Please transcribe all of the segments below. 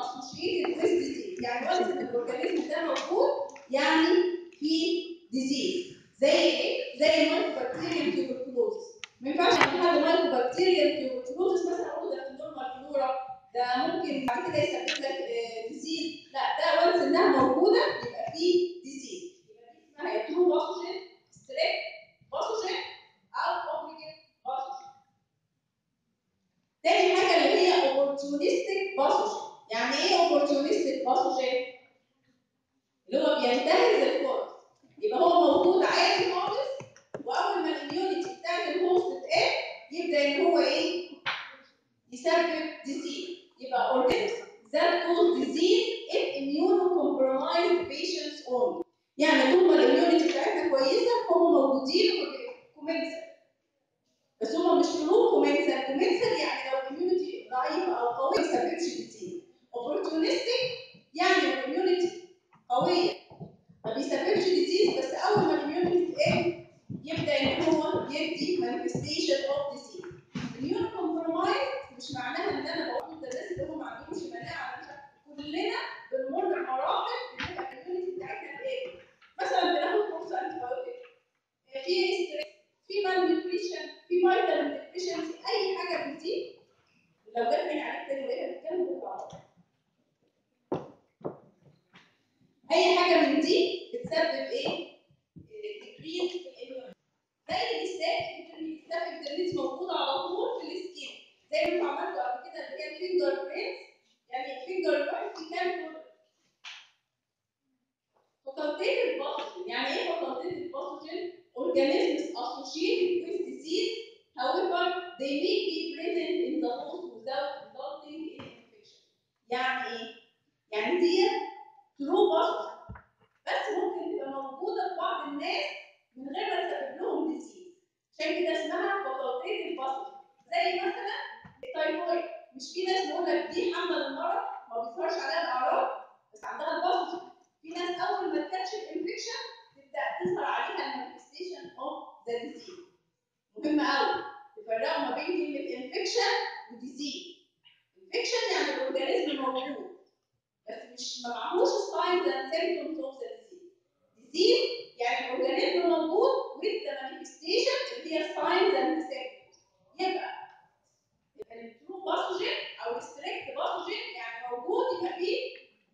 associated with disease يعني وانس ان الاورجانيزم ده موجود يعني في ديزيز زي ايه؟ زي المايكوبكتيريال تيوبركلوزس ما ينفعش يكون حد مايكوبكتيريال تيوبركلوزس مثلا اقول ده في النورمال فلورا ده ممكن بعد كده يسبب لك ديزيز لا ده وانس انها موجوده يبقى في ديزيز يبقى دي اسمها يا ترو باثوجين ستريك باثوجين او اوبليجيت باثوجين تاني حاجه اللي هي اوبورتيونستيك باثوجين يعني ايه اوبورتيونستيك باثوجين؟ اللي هو بينتهز الفرص يبقى هو موجود عادي خالص واول ما الاميونيتي بتاعت الهوست تقل يبدا ان هو ايه؟ يسبب ديزيز يبقى organisms that cause disease in immunocompromised patients only يعني طول ما الاميونيتي بتاعتنا كويسه هم موجودين كومنسل بس هم مش فلو كومنسل كومنسل يعني لو الاميونيتي ضعيفه او قويه ما يسببش ديزيز opportunistic يعني الاميونيتي قويه ما بيسببش ديزيز بس اول ما الاميونيتي تقل يبدا ان هو يدي manifestation of disease immune compromised مش معناها ان انا بقول ده الناس اللي هم ما عندهمش مناعه مش عارف- كلنا بنمر بمراحل بتبقى الاميونيتي بتاعتنا تقل مثلا بناخد كورس انتي بايوتيك في ستريس في مال نيوتريشن في فيتامين ديفيشنسي اي حاجه من دي لو جت تاني عليك تاني وهي بتتكلم بتطلع اي حاجه من دي بتسبب ايه؟ ديكريز في الاميونيتي زي الستاك الستاك الانترنت موجوده على طول في السكين زي ما انتوا عملتوا قبل كده اللي هي فينجر برينتس يعني الفينجر برينت في كام فاكولتيف باثوجين يعني ايه فاكولتيف باثوجين؟ organisms associated with disease however they may be present in the host without resulting in infection يعني ايه؟ يعني دي ترو باثوجين بس ممكن تبقى موجوده في بعض الناس من غير ما تسبب لهم ديزيز عشان كده اسمها فاكولتيف باثوجين زي مثلا التايفويد مش في ناس بيقول لك دي حمله للمرض ما بيظهرش عليها الاعراض بس عندها الباثوجين في ناس اول ما تكتشف انفكشن تبدا تظهر عليها المانيفستيشن اوف ذا ديزيز مهم قوي تفرقوا ما بين كلمه انفكشن وديزيز انفكشن يعني الاورجانيزم موجود بس مش ما معهوش ساينز اند سيمبتومز اوف ذا ديزيز ديزيز يعني الاورجانيزم موجود with the manifestation اللي هي signs and symptoms يبقى الترو باثوجين او الستريكت باثوجين يعني موجود يبقى فيه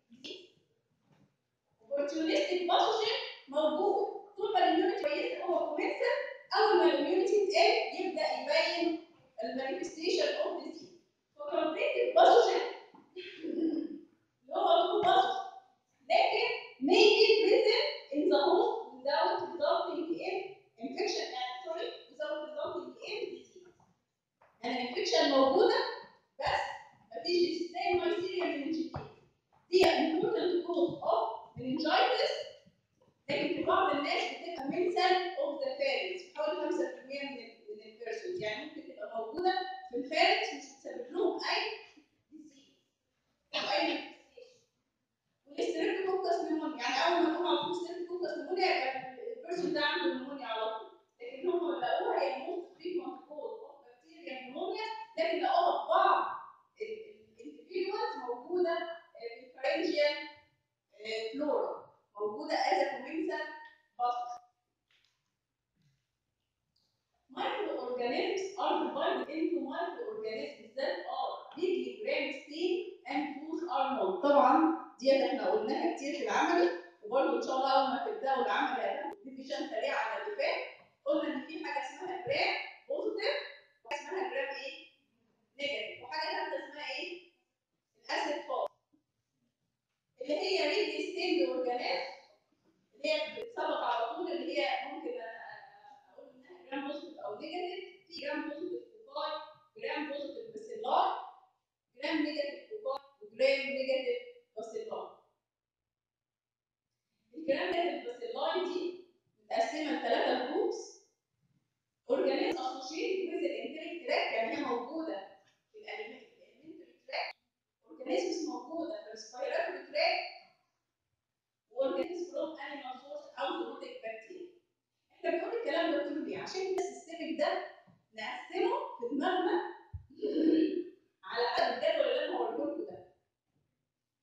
opportunistic باثوجين موجود طول ما الاميونيتي كويسه هو كومنسل اول ما الاميونيتي تقل يبدا يبين المانيفستيشن اوف ديزيز فكونتيتيف باثوجين اللي هو ترو باثوجين لكن may be present in the host without resulting in infection and sorry without resulting in disease. يعني الانفكشن موجوده بس مفيش disease زي المايسيريا meningitis. دي important cause of meningitis لكن في بعض الناس بتبقى mental of the pharynx حوالي 5% من ال من البيرسونز يعني ممكن تبقى موجوده في الفارنكس مش بتسبب لهم اي disease او اي manifestation. والستريبتوكوكس نيمونيا يعني اول ما نقول على طول ستريبتوكوكس نيمونيا يبقى البيرسون ده عنده نيمونيا على طول لكن هم لقوها هي الموست فريكونت كوز اوف بكتيريا نيمونيا لكن لقوها في بعض الانديفيدوالز موجوده في الفرنجيال فلورا موجوده از كومنسال باثوجين Microorganisms are divided into microorganisms that are bigly brain stem and whose are not. طبعا ديت احنا قلناها كتير في العملي وبرضه ان شاء الله اول ما تبداوا العمل هتاخدوا ديفيجن سريع على اللي فات قلنا ان في حاجه اسمها جرام بوزيتيف وحاجه اسمها جرام ايه؟ نيجاتيف وحاجه ثالثه اسمها ايه؟ الاسيد فاز اللي هي ريدي ستيند اورجانيزم اللي هي بتتسبق على طول اللي هي ممكن أ- اقول انها جرام بوزيتيف او نيجاتيف في جرام بوزيتيف كوكاي جرام بوزيتيف باسيلاي جرام نيجاتيف كوكاي وجرام نيجاتيف باسيلاي الجرام نيجاتيف باسيلاي دي متقسمه لثلاثه جروبس اورجانيزم اسوشيتد ويز الانتريك تراك يعني هي موجوده في الاليمنتري تراك اورجانيزمز موجوده في الريسبيراتوري تراك واورجانيزمز فروم انيمال سورس او زوماتيك بكتيريا احنا بنقول الكلام ده كله ليه؟ عشان كده السيستمك ده نقسمه في دماغنا على حسب الجدول اللي انا هوريه لكم ده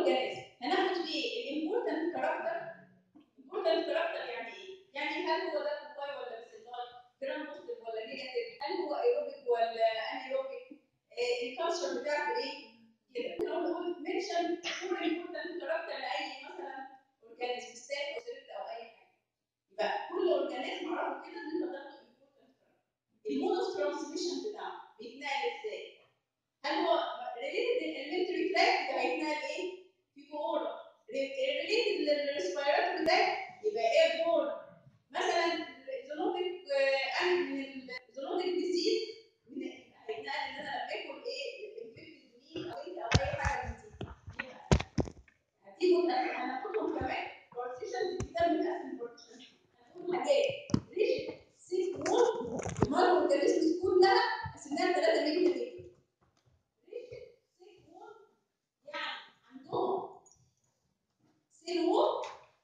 اورجانيزم هناخد فيه الامبورتنت كاركتر امبورتنت كاركتر يعني ايه؟ يعني هل هو ده كوباي ولا بسلاي؟ جرام بوزيتيف ولا نيجاتيف؟ هل هو ايروبيك ولا انيروبيك؟ آه الكالتشر بتاعته ايه؟ كده ممكن اقول نقول منشن فور امبورتنت كاركتر لاي مثلا اورجانيزم ستيك او سيرفت او اي حاجه يبقى كل اورجانيزم عرفه كده ان انت تاخد امبورتنت المود اوف ترانسميشن بتاعه بيتنقل ازاي؟ هل هو ريليتد للالمنتري تراك يبقى هيتنقل ايه؟ في كوره ريليتد للريسبيراتوري تراك يبقى ايه بورن مثلا زونوتيك اني من الزونوتيك ديزيز هيتنقل ان انا لما اكل ايه انفكتد ميل او انت او اي حاجه من دي هتيجوا هناخدهم كمان بارتيشن الكتاب متقسم بارتيشن هنقول حاجات ريجيد سيك وول المايكرو اورجانيزمز كلها قسمناها ثلاثه ميجا ريجيد سيك وول يعني عندهم سيل وول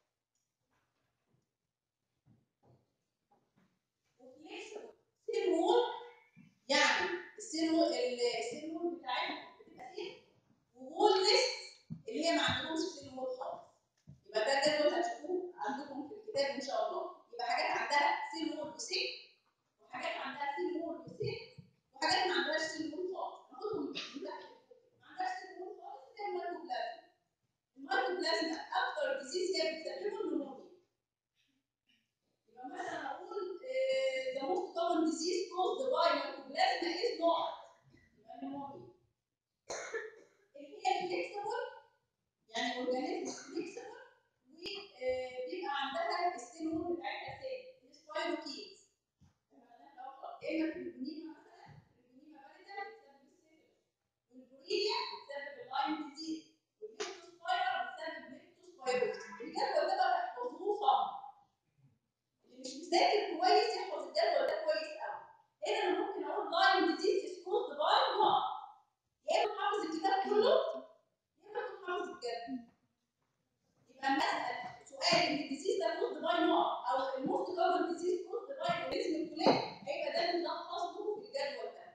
وفليكسبل سيل وول يعني السيل وول السيل وول بتاعتهم بتبقى سيل ووللس اللي هي ما عندهمش سيل وول خالص يبقى ده جدول هتشوفوه عندكم في الكتاب ان شاء الله يبقى حاجات عندها سيل وول وسيل وحاجات عندها سيل وول وسيل وحاجات ما عندهاش سيل وول خالص ناخدهم من تحت ما عندهاش سيل وول خالص زي المايكوبلازما المايكوبلازما اكتر ديزيز هي بتسببه النمونيا يبقى مثلا اقول ذا موست كومن ديزيز كوزد باي مايكوبلازما از نوع يبقى النمونيا اللي هي الفليكسبل يعني اورجانيزم فليكسبل وبيبقى عندها السيل وول بتاعتها سيل السبايروكيز اما في الجنينه مثلا الجنينه بارده بتسبب السيل والبوريليا بتسبب اللايم ديزيز والليبتوسبايرا بتسبب ليبتوسبايروسيس الجدول ده بقى تحفظوه صم اللي مش مذاكر كويس يحفظ الجدول ده كويس قوي هنا انا ممكن اقول لايم ديزيز از كوزد باي نوع يا اما تحفظ الكتاب كله يا اما تحفظ الجدول يبقى لما اسال سؤال ان الديزيز ده كوزد باي نوع او الموست كومن ديزيز كوزد باي اورجانيزم الفلاني هيبقى ده اللي نحفظه في الجدول ده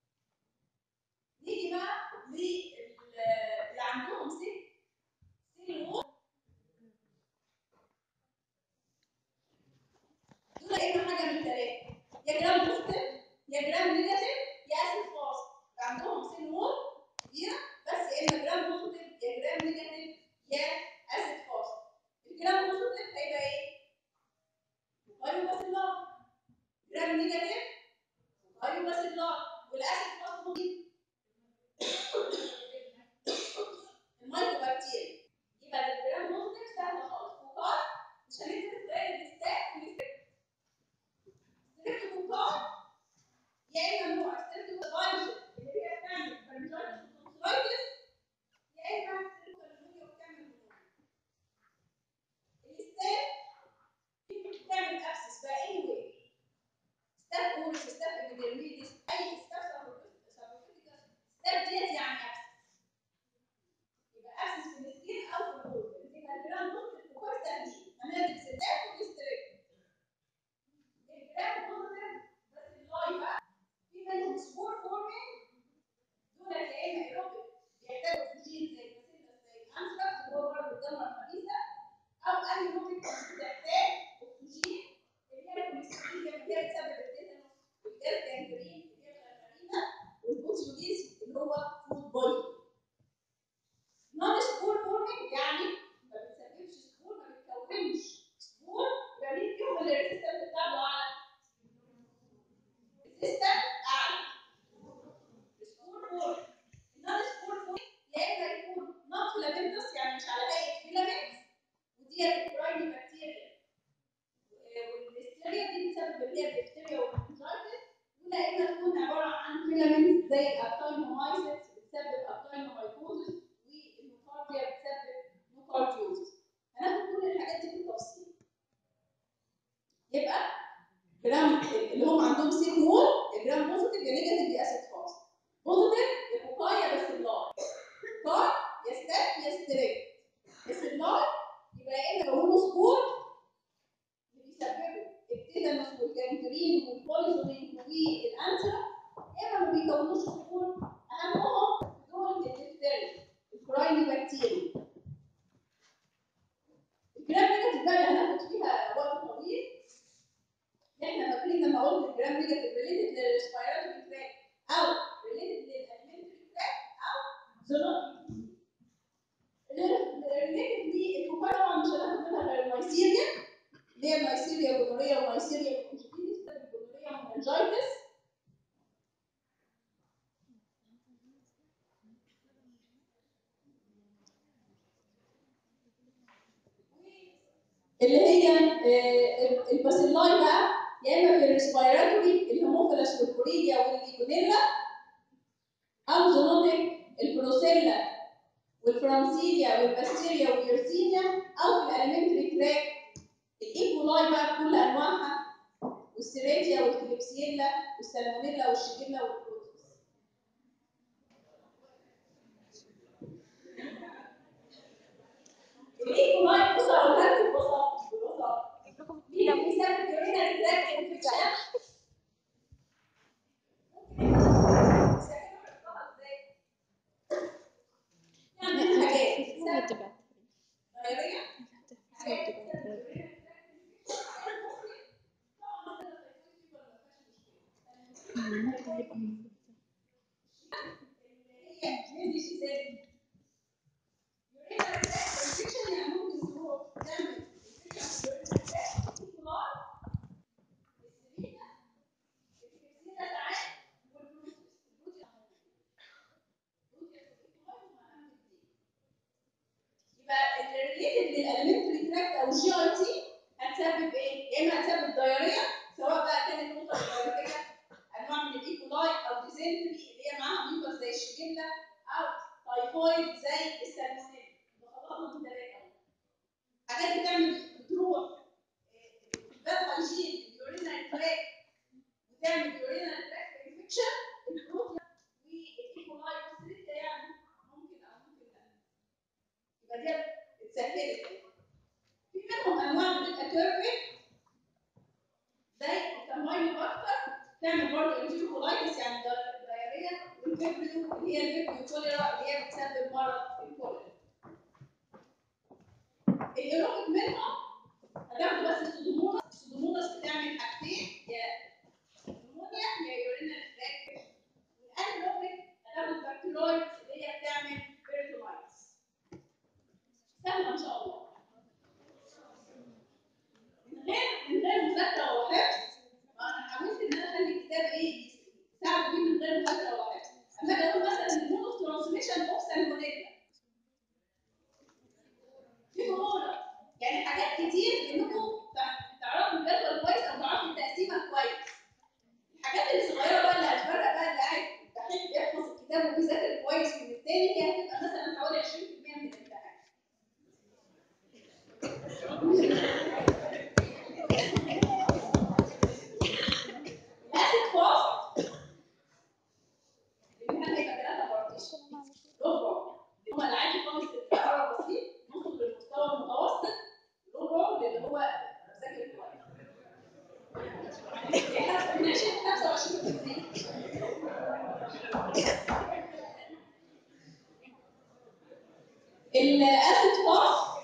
نيجي بقى للي عندهم سن سن وول دول يا اما حاجه من ثلاثه يا جرام بوزيتيف يا جرام نيجاتيف يا اسيد فاصل عندهم سن وول كبيره بس يا اما جرام بوزيتيف يا جرام نيجاتيف يا اسيد فاصل الجرام بوزيتيف هيبقى ايه؟ ايوه بس الله جرام نيجاتيف ايوه بس الله والاسيد فاصل دي المايكروبكتيريا يبقى ده الجرام بوزيتيف سهل خالص فوقات مش هندرس غير الستاك والستاك ستريبت فوقات يا اما نوع ستريبت فايروس اللي هي بتعمل فرنجايتس وتونسلايتس يا اما ستريبت اللي بتعمل نمونيا الستاك دي بتعمل ابسس بقى اني واي ستاف اورس ستاف ابيديرميدس اي ستاف سابروفيتيكس ستاف ديت يعني ابسس يبقى ابسس في السكين او في الاورجن يبقى الجرام بوزيتيف وكويس تهديد هندرس الستاف والستريب الجرام بوزيتيف بس اللاي بقى في منهم سبور فورمينج دول يا اما ايروبيك بيحتاجوا اكسجين زي الباسيلس زي الانثراكس اللي هو برضه الجمره الخبيثه او انيروبيك بتحتاج اكسجين اللي هي الكوليسترول اللي هي بتسبب التيتانوس والجاز جانجرين اللي هي الغرغرينه والبوتيوليز اللي هو فود بويزن نون سبور فورمينج يعني ما بتسببش سبور ما بتكونش سبور يبقى مين فيهم اللي الريزستنت بتاعته اعلى؟ الريزستنت اعلى سبور فورمينج النون سبور فورمينج يا اما يكون نون فيلامنتس يعني مش على هيئه فيلامنت ودي البرايمري بكتيريا والهستيريا دي بتسبب اللي هي البكتيريا والمنجايتس ولا اما تكون عباره عن فيلامنت زي الابتاينومايسيس بتسبب ابتاينومايكوزس والنوكارديا بتسبب نوكارديوزس هناخد كل الحاجات دي بالتفصيل يبقى جرام اللي هم عندهم سيك وول يا جرام بوزيتيف يا نيجاتيف يا اسيد فاصل بوزيتيف يا كوكايا بس اللاي كوكاي يا ستاك يا ستريك السلاي يبقى يا اما بقول سبور اللي بيسببوا التيتانوس والجانجرين والبوليزومين والانترا يا اما ما بيكونوش سبور اهمهم دول الدفتري الكرايني بكتيريا الجرام نيجاتيف بقى اللي هناخد فيها وقت طويل احنا فاكرين لما قلت الجرام نيجاتيف ريليتد للريسبيراتوري تراك او ريليتد للالمنتري تراك او زونوتيك ريليتد للكوكا طبعا مش هناخد منها غير المايسيريا اللي هي المايسيريا جونوريا ومايسيريا كونجكتيفيس الجونوريا ومنجايتس اللي هي آه، الباسيلاي بقى يا اما في الريسبيراتوري الهيموفيلس والكوريديا والليجونيلا او زونوتيك البروسيلا والفرانسيليا والباستيريا واليرسينيا او في الالمنتري تراك الايكولاي بقى بكل انواعها والسيريتيا والكليبسيلا والسالمونيلا والشيجيلا والبروتوس الايكولاي بص اقولها لك ببساطه ببساطه مين اللي بيسبب يورينري تراك انفكشن؟ يعني حاجات تبعت غيريه يبقى الريليتد للالمنتري تراكت او الجي اي تي هتسبب ايه؟ يا اما هتسبب دايريا سواء بقى كانت نقطه دايريه انواع من الايكولاي او ديزنتري اللي هي معاها ميوكس زي الشجله او تايفويد زي السالمونيلا بخططها من ثلاثه حاجات بتعمل بتروح باد هايجين اليورينال تراك وتعمل يورينال تراك انفكشن البروتين والايكولاي والسريتا يعني ممكن او ممكن لا يبقى دي اتسهلت في منهم انواع بتبقى كيرفي زي التمايل اكتر تعمل برضه انجيوكولايتس يعني دايريا والفيبريو اللي هي الفيبريو كوليرا اللي هي بتسبب مرض الكوليرا الايروبيك منهم هتاخدوا بس السودوموناس السودوموناس بتعمل حاجتين يا نمونيا يا يورينال تراك والانيروبيك هتاخدوا بكتيرويد اللي هي بتعمل بيرتولايتس سهله ان شاء الله من غير من غير مذاكره ولا حفظ انا حاولت ان انا اخلي الكتاب ايه يساعد بيه من غير مذاكره ولا حفظ اما اجي اقول مثلا المود اوف ترانسميشن اوف سالمونيلا في مرونه يعني حاجات كتير انكم تع- تعرفوا الجدول كويس او تعرفوا التقسيمه كويس الحاجات الصغيره بقى اللي هتفرق بقى اللي قاعد بحب يحفظ الكتاب وبيذاكر كويس من التاني هي هتبقى مثلا حوالي 20% من الامتحان الاسيد فاست الامتحان هيبقى ثلاثه بارتيشن ربع هما العادي خالص القرار بسيط نوصل للمستوى المتوسط ربع اللي هو ذاكر كويس يعني من 20 25% الاسيد فاست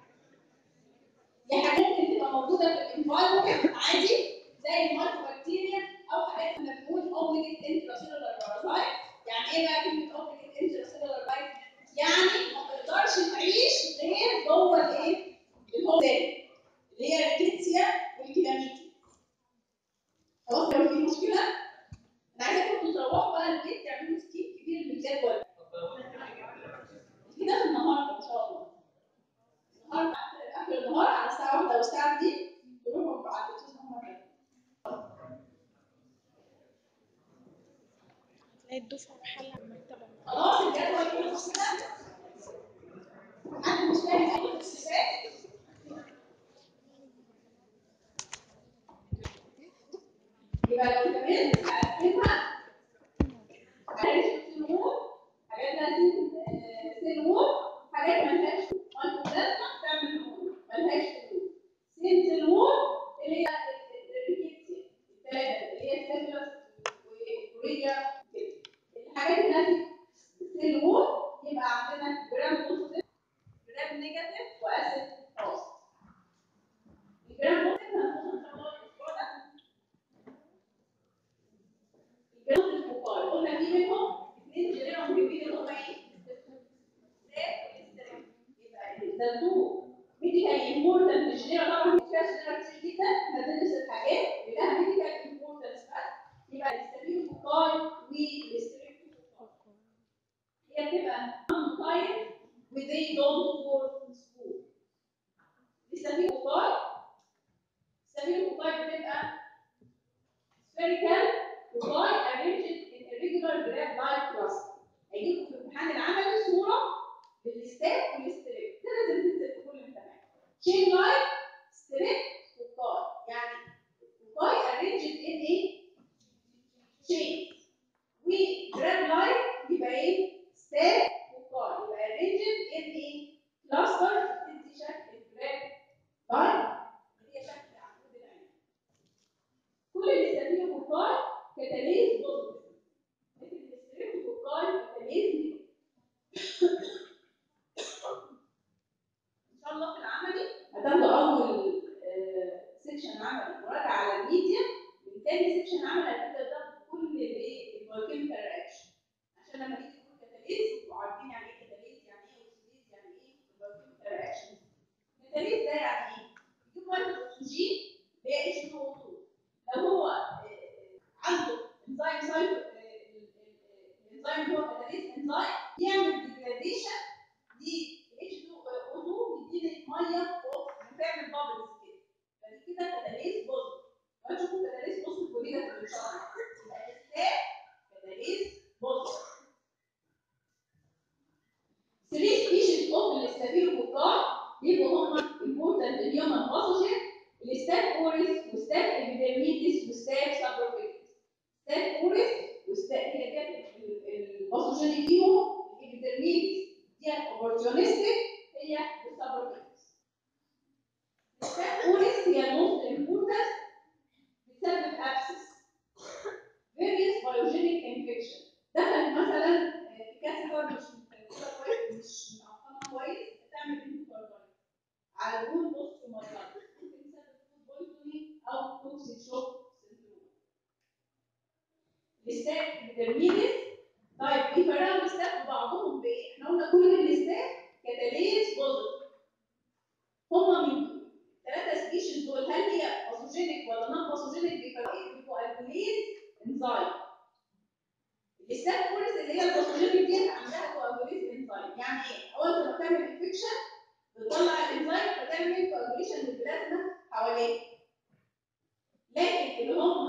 دي حاجات ممكن تبقى موجوده في الانفايرمنت عادي زي المايكروبكتيريا او حاجات احنا بنقول اوبليجيت انتراسيلولار بارازايت يعني ايه بقى كلمه اوبليجيت انتراسيلولار بارازايت يعني ما تقدرش تعيش غير جوه الايه الهوستيل اللي هي الكيتسيا والكلاميتي خلاص لو في مشكله انا عايزاكم تروحوا بقى البيت تعملوا سكيب كبير للجدول كده في النهارده ان شاء الله النهارده اخر النهار على الساعه 1 او الساعه 2 تروحوا على التلفزيون هم تلاقي الدفعة بحالها على المكتبة خلاص الجدول كله كده انا مش فاهم اي تسريبات يبقى لو كمان هقسمها حاجات سنور حاجات لها سنور حاجات ملهاش مايكروبلازما تعمل نور ملهاش سنور سين سنور اللي هي الريكيتسيا الثلاثه اللي هي السيفلس والكوريا كده الحاجات اللي لها سنور يبقى عندنا جرام بوزيتيف جرام نيجاتيف واسيد بوزيتيف كتاليز بوزيتيف لكن الستريبتوكوكاي كتاليز نيجاتيف ان شاء الله في العملي هتاخدوا اول سيكشن عملي مراجعه على الميديا من تاني سيكشن عملي هتبدا تاخد كل الايه البايوكيميكال رياكشن عشان لما نيجي نقول كتاليز تبقوا عارفين يعني ايه كتاليز يعني ايه اوكسيديز يعني ايه البايوكيميكال رياكشن كتاليز ده يعني ايه؟ يجيب ميه اكسجين اللي هي اتش 2 او 2 لو هو آه، عنده انزيم سايكل الانزيم هو كتاليز انزيم يعمل ديجراديشن دي اتش 2 او 2 يديني ميه وتعمل بابلز كده فدي كده كتاليز بوزيتيف وهتشوفوا كتاليز بوزيتيف ونيجاتيف ان شاء الله يبقى الاستاذ كتاليز بوزيتيف 3 species of الاستافيلوكوكاي يبقوا هم important الهيومن باثوجين الستاف اوريس وستاف ابيديرميتس وستاف سابروفيتس ستاف اوريس وستاف هي ديت الباثوجين فيهم الابيديرميتس ديت اوبورتيونستيك هي السابروفيتس الستاف اوريس هي الموست امبورتنت بسبب ابسس various biogenic infection دخلت مثلا في كاتيجوري مش مترتبه كويس مش معقمه كويس بتعمل انتوكاردايت على الجون بوست مايلايتس ممكن تسبب فود بويزنينج او توكسيك شوك سندروم الاستاك الترميدس طيب بيفرقوا الاستاك ببعضهم بايه؟ احنا قلنا كل الاستاك كتاليز بوزيتيف هما من ثلاثة سبيشيز دول هل هي باثوجينيك ولا نون باثوجينيك بيفرقوا ايه؟ بالكواجوليز انزايم الستاف فورس اللي هي الباثوجينيك ديت عندها كواجوليز انزايم يعني ايه؟ اول ما بتعمل انفكشن بتطلع الانزيم فتعمل كواجوليشن للبلازما حواليه لكن اللي هم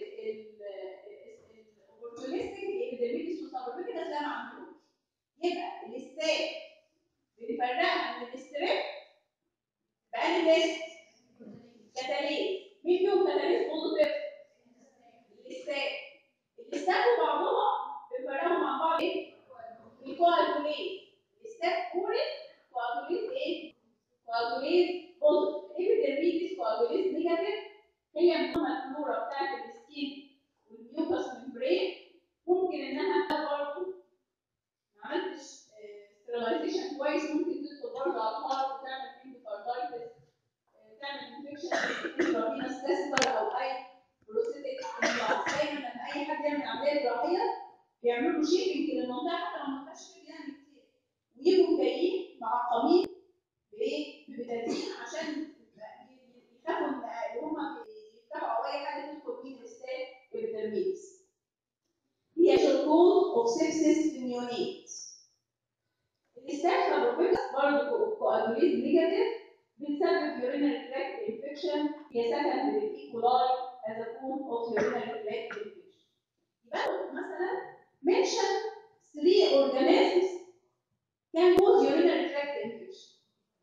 الاوبورتونستيك الابيديميتس والسابروفيتس لا ما عندهمش يبقى الاستاف بنفرقها من الاستريب بأنهي تيست؟ كتاليز مين فيهم كتاليز بوزيتيف؟ الاستاف الاستاف وبعضهم بيفرقوا مع بعض ايه؟ الكواجوليز الاستاف كوريس كواجوليز ايه؟ كواجوليز بوزيتيف الابيديرميتس كواجوليز نيجاتيف هي منها الفلورا بتاعت السكين والميوكس ممبرين ممكن انها برضه ما عملتش ستيرلايزيشن كويس ممكن تدخل برضه على الهارت وتعمل اندوكاردايتس تعمل انفكشن انترافينوس تيستر او اي بروستيتك دايما لما اي حد يعمل عمليه جراحيه بيعملوا شيبنج للمنطقه حتى لو ما كانش فيه يعني كتير ويجوا جايين معقمين بايه؟ ببتادين عشان يخافوا ان هم يفتحوا او اي حاجه تدخل فيه الستات بالترميز. هي شركوز اوف سيبسيس في نيونيتس. الاستاف سابروفيتس برضه كواجوليز نيجاتيف بتسبب يورينري تراكت انفكشن هي سكند للايكولاي as a form of urinary tract infection. يبقى مثلا mention three organisms can cause urinary tract infection.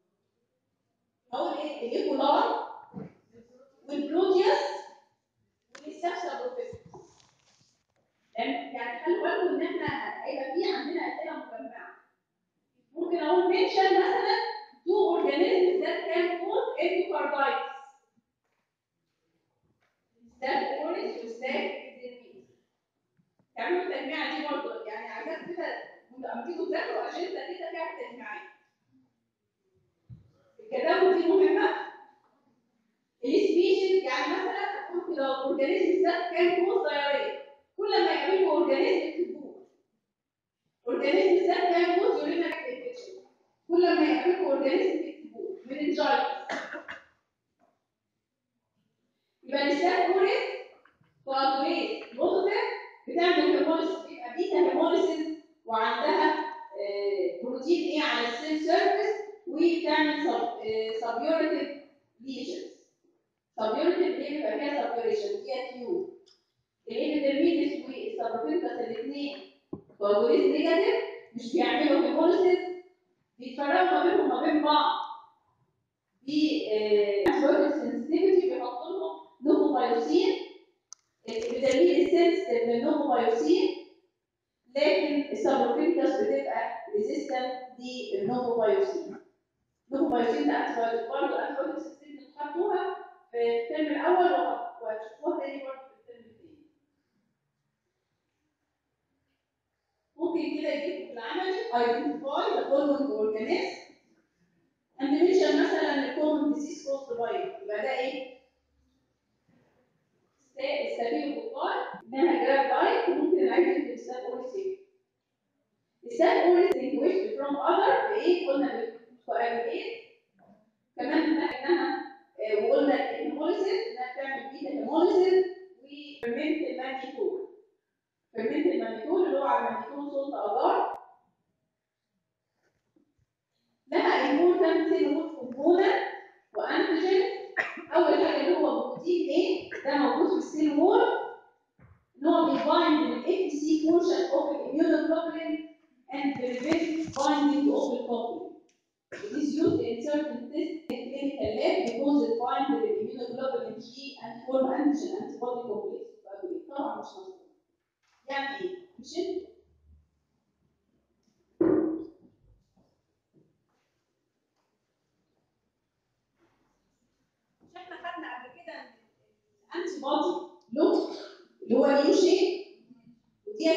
أول إيه؟ الإيكولاي والبروتيوس والستاف سابروفيتس. يعني خلوا بالكم إن إحنا هيبقى في عندنا أسئلة مجمعة. ممكن أقول mention مثلا two organisms that can cause endocarditis. ستاف اوريس وستاف ابيديميس. تعملوا التجميعة دي برضه يعني عايزاك كده لما تيجوا تذاكروا عشان كده فيها تجميعات. الكتابة دي مهمة. السبيشيز يعني مثلا ممكن لو الاورجانيزم ده كان كوز دايريه كل ما يقابلكم اورجانيزم اكتبوه. اورجانيزم ده كان كوز يورينال انفكشن كل ما يقابلكم اورجانيزم اكتبوه مننجايتس يبقى الستاف كوريس كواجوليز بوزيتيف بتعمل هيموليسيس بيبقى بيتا هيموليسيس وعندها آه، بروتين ايه على السيل سيرفيس وبتعمل سبيوريتيف ليجنز سبيوريتيف اللي بيبقى فيها سبيوريشن فيها تيوب الابيدرميدس والسبروفيتس الاثنين كواجوليز نيجاتيف مش بيعملوا هيموليسيس بيتفرقوا ما بينهم وما بين بعض في انتيبيوتيك سنسيتيفيتي بيحط لهم نوفوبايوسين بدليل السنسيتيف للنوفوبايوسين لكن السبروفيتس بتبقى ريزيستنت للنوفوبايوسين النوفوبايوسين ده انتيبيوتيك برضه انتيبيوتيك سنسيتيف خدتوها في الترم الاول وهتشوفوها تاني برضه في الترم الثاني ممكن كده يجيب في العمل identify the following organism and mention مثلا الكومن ديزيز كوست باي يبقى ده ايه؟ ستافيلوكوكاي انها جراب لايك وممكن العيب يكتب ستاف اوريسيك ستاف اوريسيك distinguished from other بايه؟ قلنا بالكوابيليت كمان انها آه، وقلنا الهيموليسيس انها بتعمل بيتا هيموليسيس وفيرمنت المانيتول فيرمنت المانيتول اللي هو على المانيتول صوت اجار لها important سيلول كومبوننت وانتيجين اول حاجه اللي هو بروتين ايه ده موجود في السيل وول ان هو بيبايند الاف سي بورشن اوف الاميونوجلوبولين and prevent binding of the globulin. It is used in certain tests in clinical lab because it binds the immunoglobulin G and form antigen antibody complex. طبعا مش مظبوط. يعني ايه؟ مش انت مش احنا خدنا قبل كده الانتي بودي لوك اللي هو اليو شيب ودي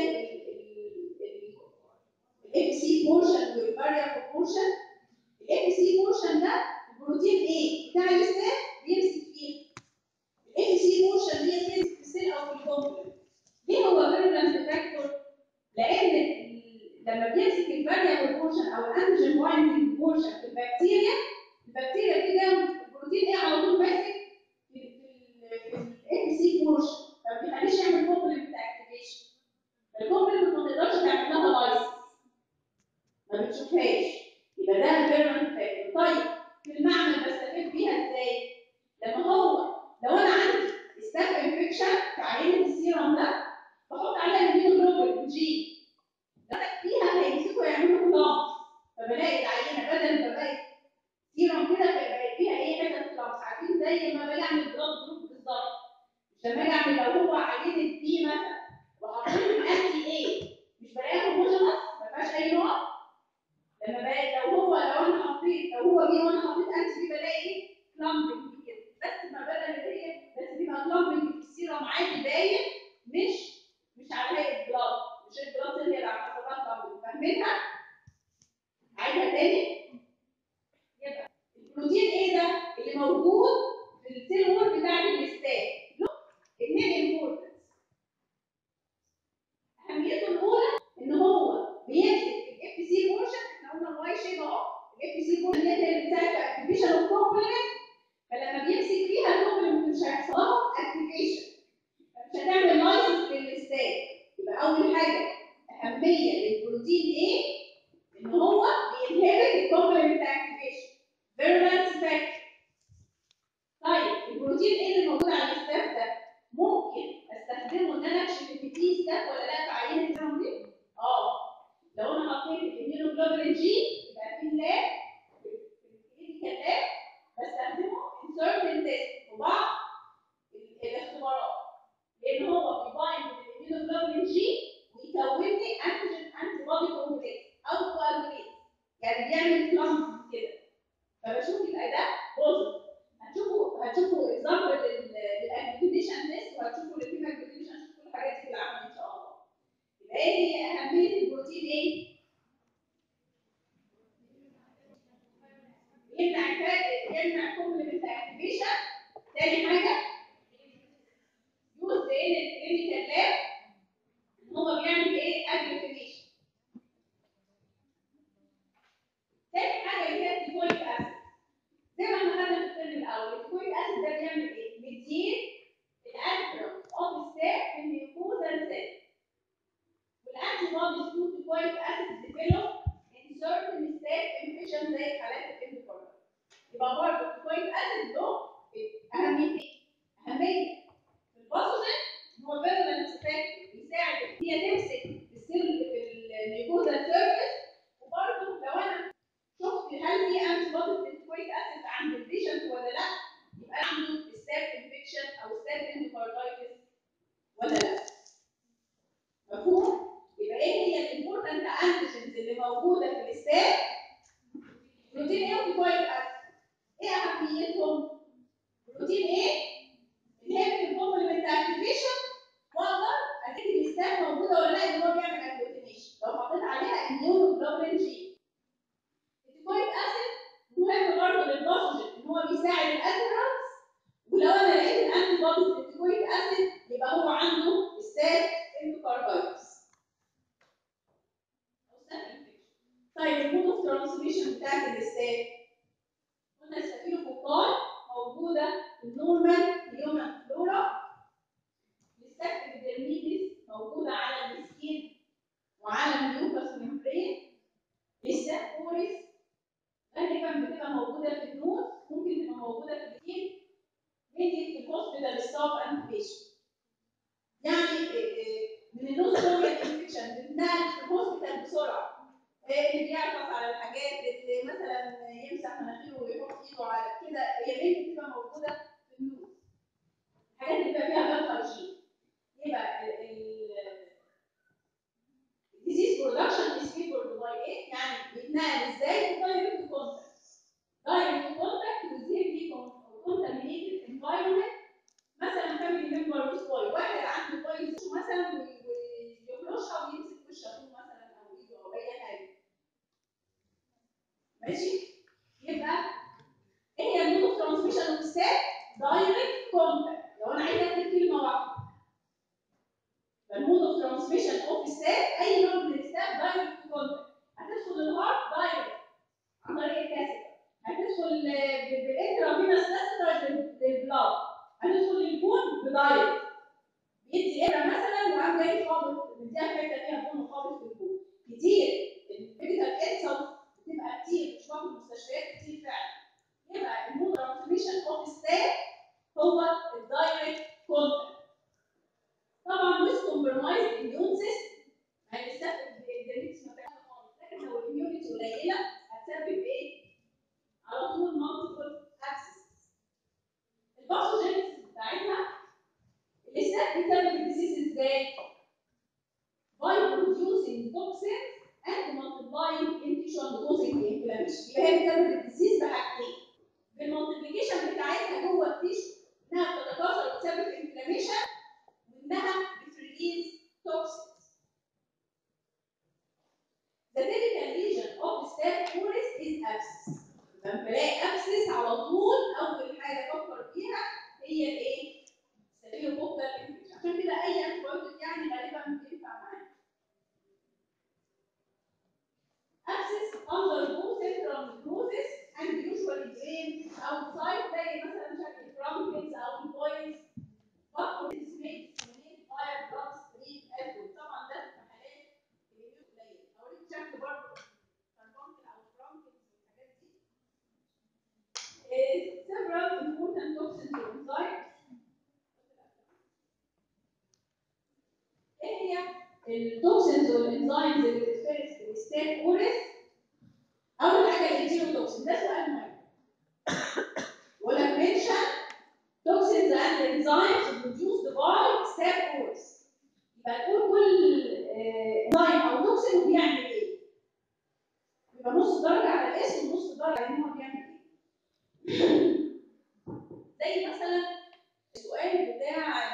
الاف سي بورشن والبارير بورشن الاف سي بورشن ده البروتين ايه بتاع الستاف بيمسك فيه الاف سي بورشن دي بتمسك في السيل او في الكومبلكس ليه هو فيرولنت فاكتور؟ لان ال- لما بيمسك البارير بورشن او الانتيجين بايندنج بورشن في البكتيريا البكتيريا كده البروتين ايه على طول ماسك في الاف سي بورشن ما بيخليش يعمل كومبلكس اكتيفيشن الكومبلكس ما تقدرش تعمل لها لايسنس ما بتشوفهاش يبقى ده فيرمنت فاكتور طيب في المعمل بستفيد بيها ازاي؟ لما هو لو انا عندي ستاف انفكشن في عينه السيرم ده بحط عليها الهيموجلوبين جي مسك فيها هيمسكوا يعملوا كلامس فبلاقي العينه بدل ما بقت سيرم كده بقت فيها ايه حتت كلامس عارفين زي ما باجي اعمل بلاد جروب بالظبط مش لما اجي اعمل لو هو عينه دي مثلا وحطيت الانتي ايه مش بلاقيها هوموجينس ما فيهاش اي نوع لما بلاقي لو هو لو انا حطيت لو هو بي وانا حطيت انتي بي بلاقي ايه كلامبنج كده بس ما بدل اللي هي بس بيبقى كلامبنج في السيرم عادي باين مش مش على هيئه بلاد مش البلاد اللي هي اللي حصل لها كلامبنج فاهمينها؟ عايزها تاني؟ يبقى البروتين ايه ده اللي موجود في السيل وول بتاع الاستاك له اثنين امبورتنس اهميته الاولى ان هو بيمسك الاف سي بورشن احنا قلنا الواي شيب اهو الاف سي بورشن هي اللي بتساعد في اكتيفيشن اوف كومبلمنت فلما بيمسك فيها الكومبلمنت مش هيحصل لها اكتيفيشن مش هتعمل لايسنس للاستاك يبقى اول حاجه اهميه للبروتين ايه؟ ان هو بينهبت الكومبلمنت اكتيفيشن فيرولانس فاكتور طيب البروتين ايه اللي موجود على الاستاف ده؟ ممكن استخدمه ان انا اكشف ان في ستاف ولا لا في عينه الدم دي؟ اه لو انا حطيت الاميونوجلوبولين جي يبقى في اللاب في الكلينيكال لاب بستخدمه in certain tests في بعض ال- الاختبارات لان هو بيبايند الاميونوجلوبولين جي ويكون لي انتيجين انتي بودي كومبلكس او كوابوليت يعني بيعمل كلامب كده فبشوف يبقى ده بوزيتيف هتشوفوا هتشوفوا اكزامبل للاكتيفيشن تيست وهتشوفوا الاكتيفيشن هتشوفوا كل الحاجات دي في العمل ان شاء الله يبقى ايه هي اهميه البروتين ايه؟ يمنع الفا- يمنع كومبلمنت اكتيفيشن تاني حاجه يوز ان الكلينيكال لاب ان هو بيعمل ايه؟ اجلوتينيشن تاني حاجه اللي هي التيكويك اسيد زي ما احنا خدنا في الترم الاول التيكويك اسيد ده بيعمل ايه؟ بيدين الانترم اوف ستاك في الميوكوزا سيل والانتي بوديز تو تيكويك اسيد ديفلوب ان سيرتن ستاك انفكشن زي حالات الاندوكارديوم يبقى برضه التيكويك اسيد له اهميتين اهميه في الباثوجين ان هو فيرولنس فاكتور بيساعد ان هي تمسك السيل في الميوكوزا سيرفيس وبرضه لو انا شفت هل في انتي بوديز للتيكويك اسيد عند البيشنت ولا لا يبقى عنده ستاب انفكشن او ستاب اندوكاردايتس ولا لا مفهوم؟ يبقى ايه هي الامبورتنت انتيجنز اللي موجوده في الستاب؟ بروتين ايه وتيكويك اسيد ايه اهميتهم؟ بروتين ايه؟ inhibit الكومبلمنت اكتيفيشن واقدر اكتب الستاب موجوده ولا لا ان هو بيعمل اكتيفيشن لو حطيت بسرعه إيه اللي بيعطس على الحاجات اللي مثلا يمسح مناخيره ويحط ايده على كده هي ممكن تبقى موجوده في النوز الحاجات اللي بيبقى فيها بلاد هايجين يبقى الديزيز برودكشن از فيفورد باي ايه؟ يعني بيتنقل ازاي؟ دايركت كونتاكت دايركت كونتاكت with heavily contaminated environment مثلا فاميلي ممبر ويز بوي واحد عنده بوي مثلا ويخرجها ويمسك وش اخوه مثلا او ايده او اي حاجه ماشي يبقى ايه هي المود اوف ترانسميشن اوف ستات دايركت كونتاكت لو انا عايزه اكتب كلمه واحده فالمود اوف ترانسميشن اوف ستات اي نوع من الستات دايركت كونتاكت هتدخل الهارت دايركت عن طريق الكاسيتر هتدخل بالانترافينوس كاسيتر للبلاد هتدخل البون بدايركت بيدي ابره مثلا وقام جاي خابط مديها حته فيها بون وخابط في البون كتير الميديكال انسلت بتبقى كتير مش في المستشفيات كتير فعلا يبقى المود ترانسميشن اوف ستات هو الدايركت كونتاكت طبعا مش كومبرمايز الاميون سيستم يعني الستات الدايبيتس ما بتاعتها خالص لكن لو الاميونيتي قليله هتسبب ايه؟ على طول مالتيبل اكسس الباثوجينيس بتاعتها الستات بتعمل الديزيز ازاي؟ by producing toxins and multiplying in tissue and causing inflammation يبقى هي بتعمل الديزيز بحاجتين بالمالتيبليكيشن بتاعتها جوه التيشو انها بتتكاثر وتسبب انفلاميشن وانها بتريليز توكسينز The typical region of staph aureus is abscess. لما بلاقي abscess على طول أول حاجة أفكر فيها هي الإيه؟ ستافيلوكوكال انفكشن عشان كده أي أنتيبيوتيك يعني غالبا بينفع معانا. Abscess undergo central necrosis and usually drain outside زي مثلا شكل frankins أو البويز. But for this may disseminate via bloodstream outward. طبعا ده في حالات الإيميون قليل. أوريك شكل برضه كاربونكل أو frankins والحاجات دي. is several important toxins or enzymes. ايه هي التوكسينز والانزيمز اللي بتتفرز في الستات اوريس؟ اول حاجه الانتيروتوكسين ده سؤال مهم. ولا mention toxins and enzymes produced by staph aureus. يبقى تقول كل انزيم او توكسين وبيعمل ايه؟ يبقى نص درجه على الاسم ونص درجه على ان هو بيعمل ايه. زي مثلا السؤال بتاع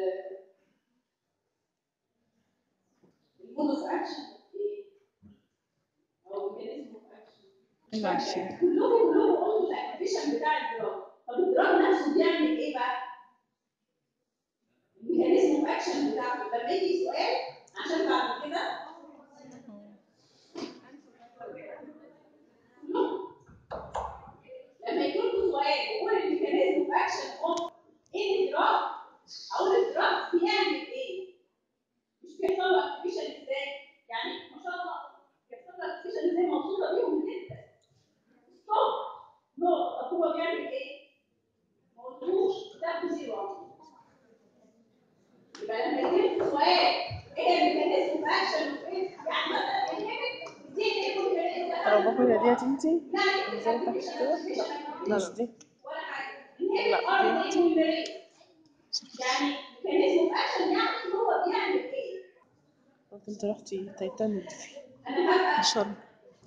المود اوف اكشن ايه؟ او ميكانيزم اوف اكشن ايوه عارفين كلهم كلهم قلتوا الاكتيفيشن بتاع الدراج طب الدراج نفسه بيعمل ايه بقى؟ الميكانيزم اوف اكشن بتاعته لما يجي سؤال عشان بعد كده كلهم لما يكون في سؤال وقول الميكانيزم اوف اكشن اوف ايه الدراج او الدراج بيعمل ايه؟ مش بيحصل له اكتيفيشن ازاي؟ يعني ما شاء الله بيحصل له اكتيفيشن ازاي مبسوطه بيهم جدا ستوب نو طب هو بيعمل ايه؟ ما قلتوش ده زيرو يبقى لما يجي لك سؤال ايه الميكانيزم اوف اكشن اوف ايه؟ يعني مثلا يهمك دي ايه الميكانيزم لو بابا ديت انتي لا نزلت تحت كده لا مش دي ولا حاجه لا، الارض دي. ايه يعني ميكانيزم اوف اكشن يعني هو بيعمل ايه؟ قلت انت رحتي تايتانيك انا هبقى شرم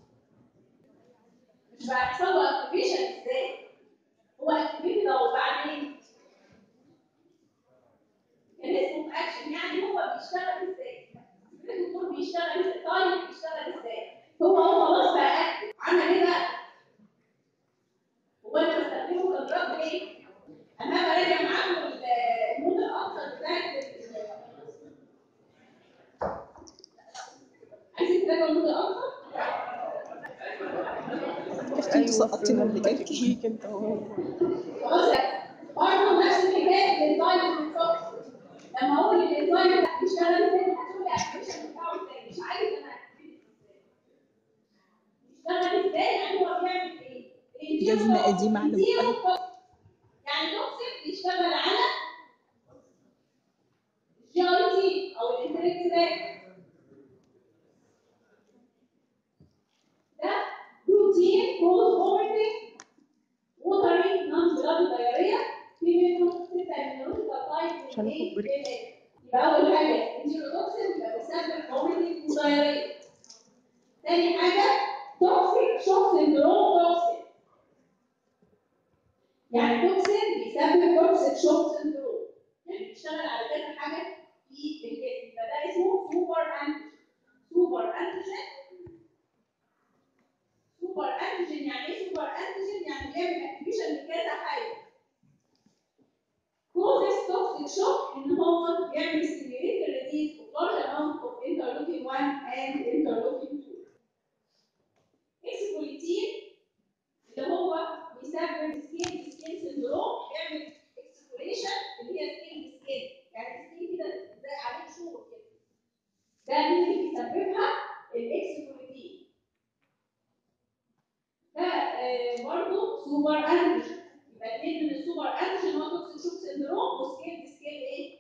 مش بيحصل له اكتيفيشن ازاي؟ هو اكتيفيتد لو بعدين ميكانيزم اوف اكشن يعني هو بيشتغل ازاي؟ الدكتور بيشتغل ازاي؟ طيب بيشتغل ازاي؟ هو هو خلاص بقى اكتف عمل ايه بقى؟ هو انت بتستخدمه كدراج ايه؟ انا هبقى راجع معاكم ال- المده الاكثر بتاعت ال- عايزين تراجعوا المده الاكثر؟ قلت انت سقطتينا اللي جاك ليك انت هو خلاص برضه نفس الحكايه الانزيم والتوكس لما اقول الانزيم ده بيشتغل ازاي هتقول لي الاكتيفيشن بتاعه ازاي مش عارف انا activity ازاي بيشتغل ازاي يعني هو بيعمل ايه؟ جزمة قديمة على زيرو بقها. توكس. يعني توكسيك بيشتغل على الجي اي تي او الانتريكس ايه؟ للآخر. يبقى اول حاجه انتيروتوكسين يبقى بيسبب فوميتنج ودايريا تاني حاجه توكسيك شوك سندروم توكسيك يعني توكسين بيسبب توكسيك شوك سندروم يعني بيشتغل على كذا حاجه في الجسم فده اسمه سوبر انتيجين سوبر انتيجين سوبر انتيجين يعني ايه سوبر انتيجين يعني بيعمل اكتيفيشن لكذا حاجه causes toxic shock ان هو بيعمل stimulate the release of large amount of interleukin 1 and interleukin 2 اكسبوليتين اللي هو بيسبب سكين سكين سندروم بيعمل اكسبوليشن اللي هي سكين سكين يعني سكين كده زي عليه شوك كده ده مين اللي بيسببها الاكسبوليتين ده آه، برضه سوبر انتيجين يبقى اتنين من السوبر انتيجين هو توكسيك شوك سندروم وسكيل سكيل ايه؟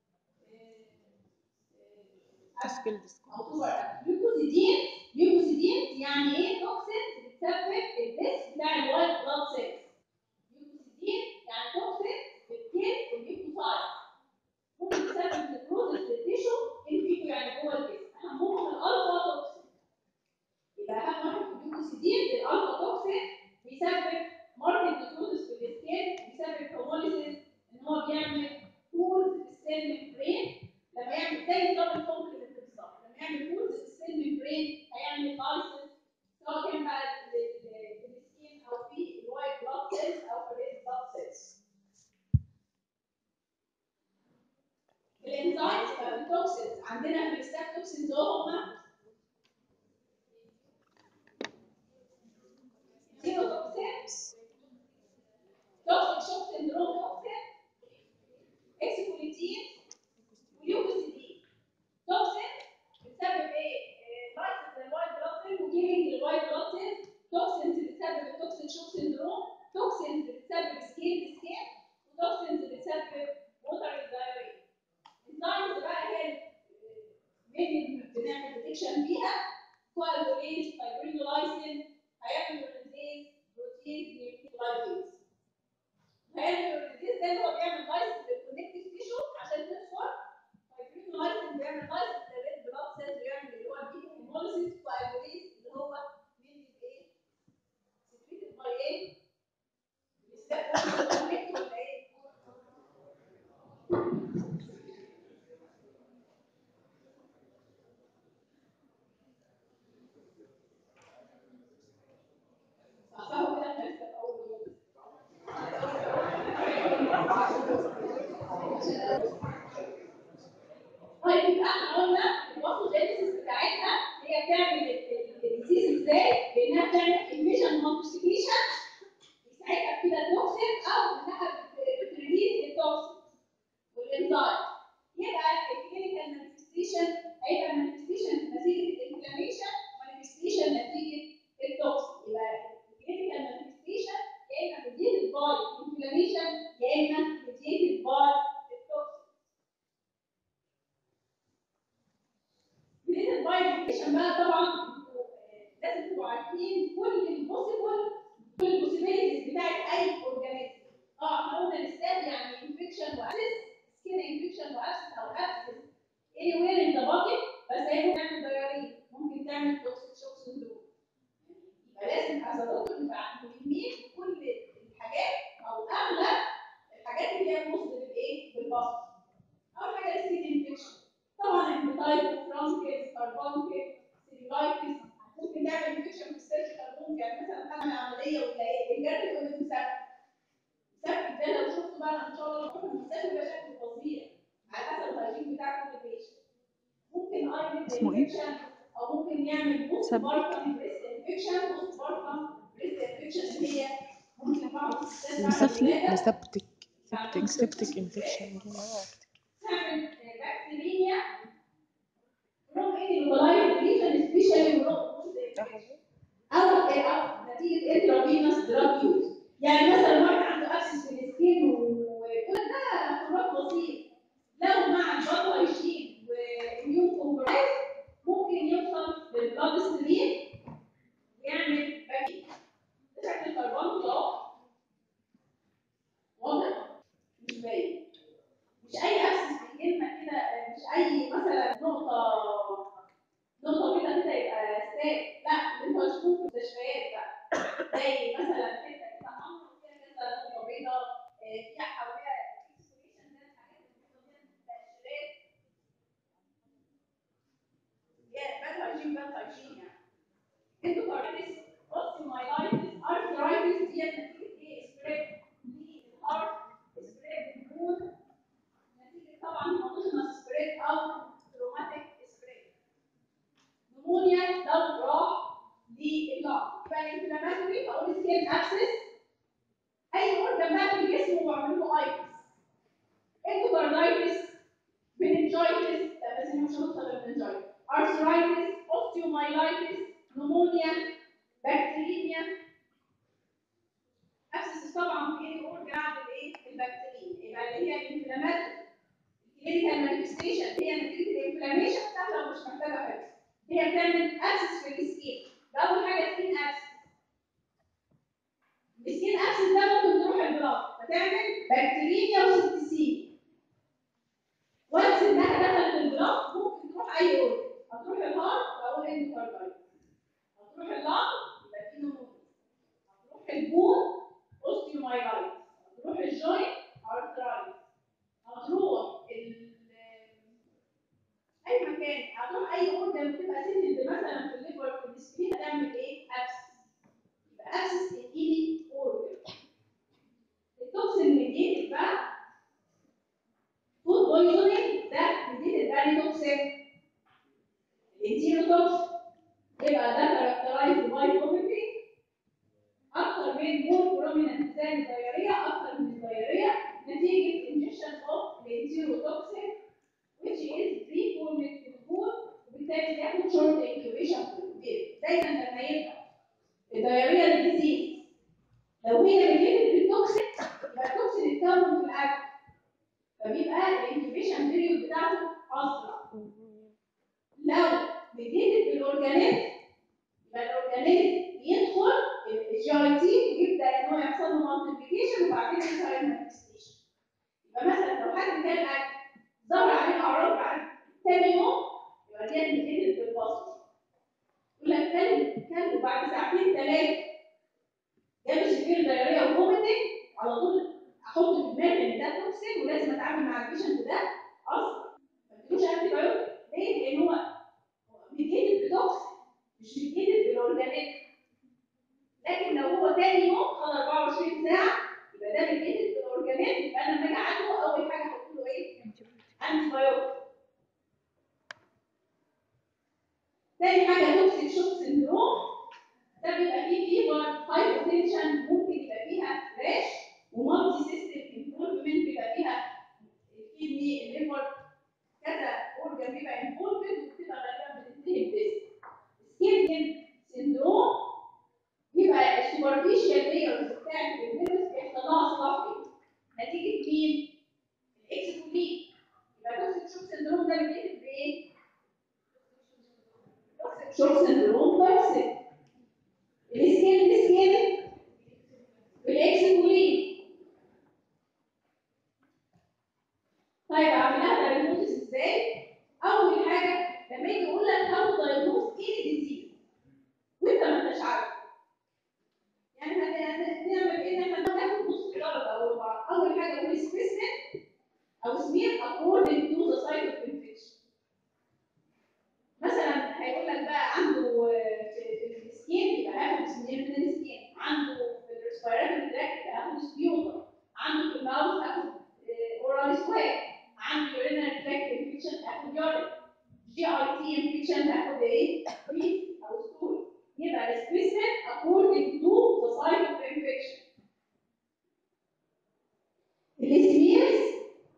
آه، آه، سكيل ديسك او سوبر ليوكوزيدين ليوكوزيدين يعني ايه توكسين بتسبب الديس بتاع الوايت بلاد سيلز ليوكوزيدين يعني توكسين بتكيل الليوكوسايت ممكن تسبب نكروزس للتيشو انفيتو يعني جوه الجسم اهمهم الالفا توكسين يبقى اهم واحد في الليوكوزيدين الالفا توكسين بيسبب ماركت نكروزس في السكين بيسبب هوموليسيس ان هو بيعمل هولز في السيل ميمبرين لما يعمل زي الدبل كومبلمنت بالظبط لما يعمل هولز في السيل ميمبرين هيعمل لايسنس سواء كان بقى لل- لل- في السكين او في الوايت بلاد سيلز او في الريد بلاد سيلز الانزيمز بتاعت التوكسينز عندنا في الستاف توكسينز هم سيروتوكسين توكسيك شوك سندروم توكسين اكسكوليتين وليوكوسيدين توكسين بتسبب ايه؟ لايسس للوايت بلاد سيل وكيلينج للوايت بلاد سيل توكسينز بتسبب التوكسيك شوك سندروم توكسينز بتسبب سكين سكين وتوكسينز بتسبب ووتر دايريا الانزيمز بقى هي اللي بنعمل ديتكشن بيها كوالوليز فايبرينولايسين هيعمل بروتيز نيوكليولايز هيعمل الريديز ده اللي هو بيعمل لايسنس للكونكتيف تيشو عشان تفور فايبرينو لايسنس بيعمل لايسنس للريد بلاد سيلز بيعمل اللي هو البيتا هيموليسيس وايبوليز اللي هو مين ايه؟ سكريتد باي ايه؟ بيستخدم كونكت ولا ايه؟ صحصحوا كده احنا لسه في اول يوم طيب يبقى احنا قلنا الباثوجينيسيس بتاعتها هي بتعمل الديزيز ازاي؟ بانها بتعمل انفيشن مالتيبليكيشن يساعدها في كده التوكسين او انها بت- بتريليز التوكسين والانزايم يبقى الكلينيكال مانيفستيشن هيبقى مانيفستيشن نتيجه الانفلاميشن مانيفستيشن نتيجه التوكسين يبقى الكلينيكال مانيفستيشن يا اما مديتد باي انفلاميشن يا اما مديتد باي التوكسين ريليتد باي انفكشن بقى طبعا انتوا، آه، لازم تبقوا عارفين كل البوسيبل كل البوسيبيليتيز بتاعت اي اورجانيزم اه احنا قلنا الستاب يعني انفكشن وابسس سكين انفكشن وابسس او ابسس اني وير ان ذا بادي بس هي ممكن تعمل دايريا ممكن تعمل توكسيك شوك سندروم يبقى لازم از دكتور نبقى مهمين بكل الحاجات او اغلب الحاجات اللي هي مصدر بالايه؟ بالبصر اول حاجه السكين انفكشن طبعا البيتايب فرانكيز كاربونكيز سيلولايتس ممكن تعمل انفكشن في السيرجيكال روم يعني مثلا تعمل عمليه ولا ايه الجرح يقول لك مسكت مسكت ده لو شفته بقى ان شاء الله ممكن المسكت يبقى شكله فظيع على حسب الهيجين بتاع كل بيشنت ممكن اي اسمه إيه؟ انفكشن او ممكن يعمل بوست سبك. بارتم بريست انفكشن بوست بارتم بريست انفكشن اللي هي ممكن بعض الستات بعد مسفلي الولاده مسبتك سبتك سبتك انفكشن تعمل بكتيريا from any localized lesion especially from او او نتيجه intravenous drug use يعني مثلا واحد عنده ابسس في السكين وكل ده خراج بسيط لو مع البطل هيشيل واميون كومبرايز ممكن يوصل للبلاد ستريم ويعمل باكي ده شكل الكربون اهو واضح مش باين مش اي ابسس اي مثلا نقطه نقطه كده كده يبقى ستات لا انتوا هتشوفوا في المستشفيات بقى زي مثلا حته كده حمراء فيها كذا نقطه بيضاء آه، فيها حواليها اكسبريشن ده الحاجات اللي بتبقى مؤشرات يا باد هايجين باد هايجين يعني endocarditis, osteomyelitis, arthritis دي نتيجة ايه؟ سبريد للهارت سبريد للبول نتيجة طبعا هيماتوجينس سبريد أو تروماتيك سبريد نمونيا لو راح لللنج فالانفلاماتوري أو السكين أبسس أي أورجن بقى في الجسم وبعمل له أيكس endocarditis meningitis لا بس احنا مش هنوصل للمننجايتس arthritis osteomyelitis pneumonia بكتيريميا ابسس طبعا في ايه اورجن عند الايه البكتيريا يبقى اللي هي الانفلامات الكلينيكال مانيفستيشن هي نتيجه الانفلاميشن سهله ومش محتاجه حفظ هي بتعمل ابسس في السكين ده اول حاجه سكين ابسس السكين ابسس ده ممكن تروح البلاط فتعمل بكتيريميا وسبتسيميا وانس انها دخلت البلاط ممكن تروح اي اورجن هتروح الهارت اقول اندوكاردايتس هتروح اللنج يبقى في نمونيا هتروح البون اوستيومايلايتس هتروح الجوينت ارثرايتس هتروح ال اي مكان هتروح اي اورجن بتبقى سيتد مثلا في الليفر في السكين هتعمل ايه؟ ابسس يبقى ابسس الايلي اورجن التوكسين ميديتد بقى فود بويزونينج ده ميديتد بقى ليه توكسين الانتيروتوكسين يبقى ده كاركترايزد باي كوميتنج اكتر من مور بروميننت زي الدايريا اكتر من الدايريا نتيجه انجكشن اوف الانتيروتوكسين which is pre-formed في البول وبالتالي بياخد شورت انكيوبيشن في البيت دايما لما يبقى الدايريا ديزيز لو هي ريليتد بالتوكسين يبقى التوكسين اتكون في الاكل فبيبقى الانكيوبيشن بيريود بتاعته اسرع لو بديت بالاورجانيزم يبقى الاورجانيزم بيدخل الجي اي تي ويبدا ان هو يحصل له مالتيبيكيشن وبعدين يظهر المانيفستيشن يبقى مثلا لو حد كان اكل ظهر عليه اعراض بعد تاني يوم يبقى دي بديت بالبصر يقول لك كان كان بعد ساعتين ثلاثه جاب سفير دايريه وفوميتنج على طول احط في دماغي ان ده توكسين ولازم اتعامل مع البيشنت ده اصلا ما تديلوش انتي بايوتيك ليه؟ لان هو ميديتد بتوكسين مش ميديتد بالاورجانيزم لكن لو هو تاني يوم خد 24 ساعه يبقى ده ميديتد بالاورجانيزم يبقى انا لما اجي اعالجه اول حاجه احط له ايه؟ انتي بايوتيك تاني حاجه توكسيك شوك سندروم ده بيبقى فيه فيبر هايبوتنشن ممكن يبقى فيها راش ومالتي سيستم انفولفمنت بيبقى فيها الكدني الليفر كذا اورجان بيبقى انفولفد وبتبقى غالبا بتنتهي بديس سكين سندروم بيبقى السوبرفيشال لايرز بتاعت الفيروس بيحصل لها سلافنج نتيجه مين؟ الاكسكولين يبقى توكسيك شوك سندروم ده بيتكتب بايه؟ توكسيك شوك سندروم توكسيك السكين السكين بالاكسكولين طيب اعملها دايجنوستس ازاي؟ اول حاجه لما يجي يقول لك هاو دايجنوز ايه ديزيز وانت ما انتش عارف يعني هن- هنعمل ايه ان احنا ناخد نص درجه او ربع اول حاجه نقول سبيسمن او سمير according to the site of infection مثلا هيقول لك بقى عنده آه، في في السكين يبقى هاخد سمير من السكين عنده في الريسبيراتوري تراكت يبقى هاخد سبيوتر عنده في الماوس هاخد اورال سكوير عنده يورينال تراكت انفكشن هاخد يورين جي اي تي انفكشن هاخد ايه؟ فيس او ستول يبقى السبيسمن according to the site of infection السميرز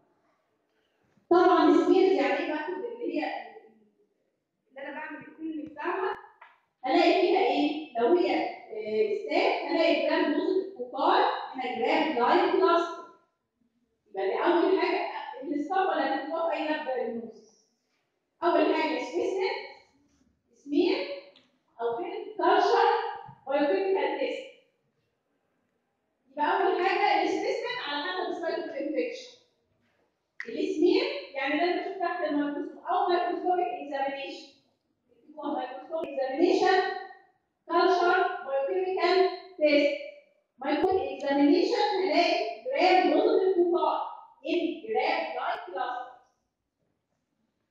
طبعا السميرز يعني ايه باخد اللي هي اللي انا بعمل الكل بتاعها هلاقي فيها ايه؟ لو هي آه، ستات هلاقي جرام نص الكوكار هنا جرام لايت بلاستيك يبقى دي اول حاجه الاسطمبه اللي هتتوقع اي نبدا النص اول حاجه سبيسمن سمير او فين كالشر بايوكيميكال تيست يبقى اول حاجه السبيسمن على حسب السايت اوف انفكشن السمير يعني ده اللي بشوف تحت الميكروسكوب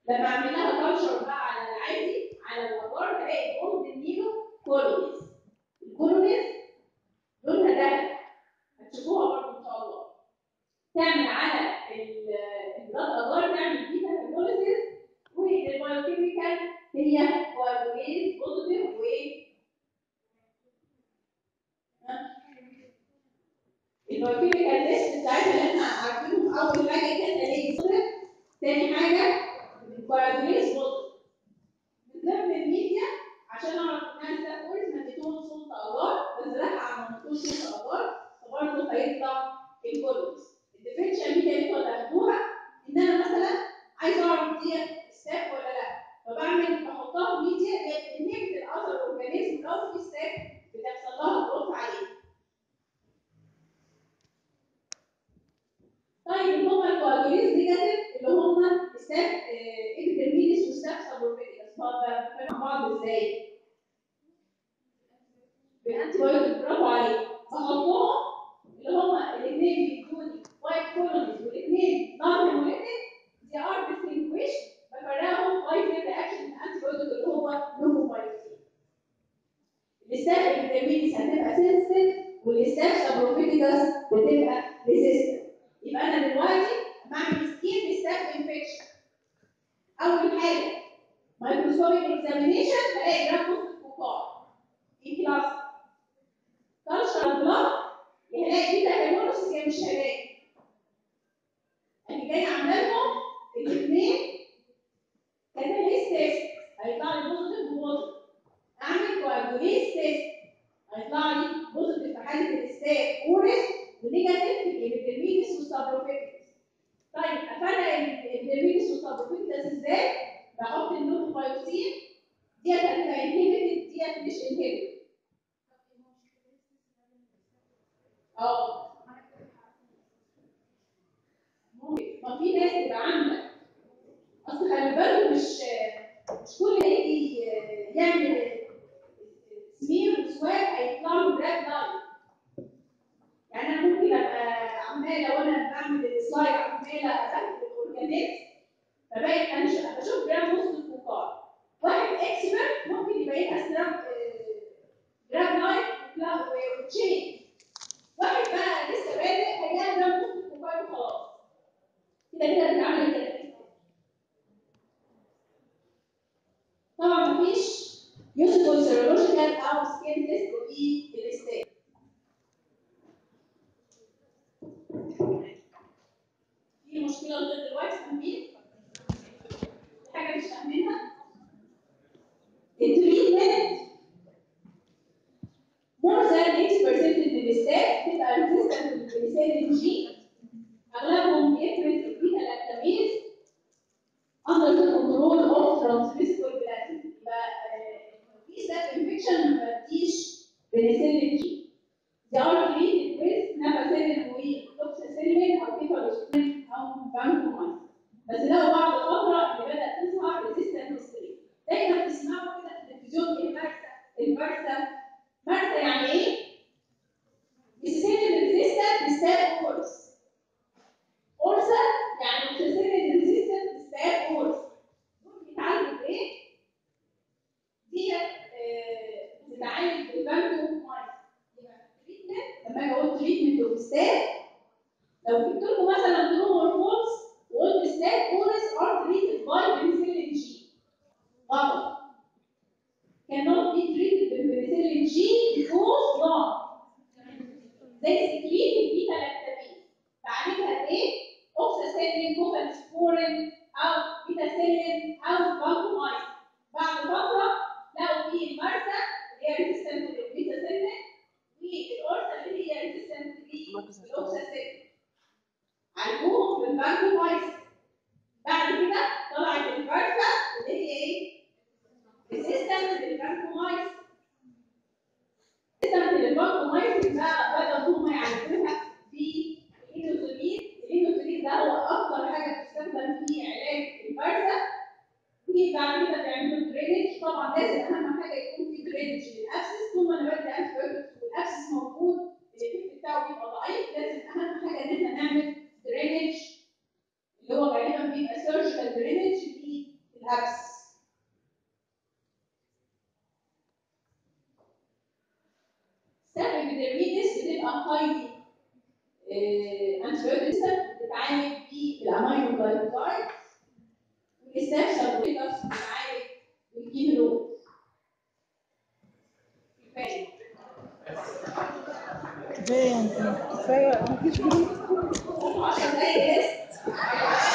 لما اعمل لها كلتشر بقى على العادي على الابار بلاقي اولد النيلو كولونيز الكولونيز لونها ذهبي هتشوفوها برضه ان شاء الله تعمل على البلاد اجار تعمل بيتا هيدروليسيس والبايوكيميكال هي كوادوليز بوزيتيف و البايوكيميكال تيست بتاعتها اللي احنا عارفينهم اول حاجه كانت ليه بوزيتيف تاني حاجه الكوادوليز بوزيتيف من ضمن الميديا عشان اعرف انها ستاكورز ما اديتهم سلطه اجار بزرعها على ما اديتهم سلطه اجار فبرضه هيطلع الكولوز الديفرنشال ميديا اللي انتوا هتاخدوها ان انا مثلا عايز اعرف دي ستاك ولا لا فبعمل بحطها في ميديا هي بتنهبت الاثر اورجانيزم لو في ستاك بتحصل لها جروث عليه طيب اللي هم الكواجوليز نيجاتيف اللي هم ستاك انترميديس وستاك سبورفيتس فبفهم بعض ازاي؟ بالانتي بايوتيك برافو عليك بحطهم اللي هم الاثنين بيدوني وايت كولونيز والاثنين نون هيموليتيك دي ار ديستنجويش بفرقهم باي زي رياكشن الانتي بايوتيك اللي هو نوفومايسين الاستاف الفيتامينز هتبقى سنسيتيف والاستاف سبروفيتيكس بتبقى ريزيستنت يبقى انا دلوقتي بعمل سكين ستاف انفكشن اول حاجه مايكروسكوبيك اكزامينيشن بلاقي جرام نص الفقاع ان كلاس كالشر بلاد يا هلاقي بيتا هيمولوسيس يا مش هلاقي انا جاي عامله لهم الاثنين كاتاليست تيست هيطلع لي بوزيتيف وبوزيتيف اعمل كواجوليز تيست هيطلع لي بوزيتيف في حاله الاستاك اورس ونيجاتيف في الابيديميدس والسابروفيتس طيب افرق الابيديميدس والسابروفيتس ازاي؟ بحط النوفوبايوسين ديت هتبقى انهبيتد ديت مش انهبيتد اه ممكن ما في ناس تبقى عامله اصل خلي بالك مش مش كل اللي يجي يعمل سمير وسواك هيطلع له بلاك لاين يعني انا ممكن ابقى عماله وانا بعمل السلايد عماله ابهدل الاورجانيزم فبقيت انا ش- بشوف جرام نص الفقاع واحد اكسبرت ممكن يبين جرام جرام لاين وتشين واحد بقى لسه بادئ هيلاقي جرام نص الفقاع وخلاص كده كده بنعمل كده طبعا مفيش يوسفول سيرولوجيكال او سكين تيست في الاستاذ في مشكله لغايه دلوقتي فاهمين؟ في حاجه مش فاهمينها؟ التريتمنت more than 80% من الاستاف بتبقى resistant للبنسلين جي اغلبهم بيفرز البيتا لاكتاميز under the control of transmissible plasmid يبقى آه، في ستاف انفكشن ما بديش بنسلين جي they are treated with نافاسيلين وتوكسيسيلين او كيفالوسبرين او بانكومايسين بس لو بعد فتره اللي بدات تظهر ريزيستنت ستريم دايما بتسمعوا كده في التلفزيون المرسى المرسى مرسى يعني ايه؟ بيسيسيلين ريزيستنت ستاب كورس اورسا يعني بيسيسيلين ريزيستنت ستاب كورس دول بيتعالجوا بايه؟ ديت آه، بتتعالج بالبانكومايسين يبقى التريتمنت لما اجي اقول تريتمنت اوف ستاب لو جبت لكم مثلا ترو اور فولس وقلت ستاب كورس ار تريتد باي بنسلين جي غلط cannot be treated بالبنسلين جي because wrong زي سكريت البيتا لاكتامين بعالجها بايه؟ اوكساسيلين كوفالسبورين او بيتاسيلين او بانكومايسين بعد فتره لقوا في المرسى اللي هي ريزيستنت للبيتاسيلين والاورسا اللي هي ريزيستنت للاوكساسيلين عالجوهم بالبانكومايسين بعد كده طلعت المرسى اللي هي ايه؟ ريزيستنت للبانكومايسين ريزيستنت للبانكومايسين بقى بدأوا هم يعالجوها بالإينوزولين الإينوزولين ده هو أكتر حاجة بتستخدم في علاج المرسى وبعد كده بيعملوا درينج طبعا لازم أهم حاجة يكون في درينج للأبسس طول ما أنا بدي أنتي والأبسس موجود الإفكت بتاعه بيبقى ضعيف لازم أهم حاجة إن إحنا نعمل درينج اللي هو غالبا بيبقى سيرجيكال درينج abscess سبب الدرميدس بتبقى هايلي انتيبيوتيك بتتعالج بالامينو جلايكوزايد والاستاف سبوريتس بتتعالج بالكيميلو كفايه كفاية كفاية مفيش جروب 10 دقايق ريست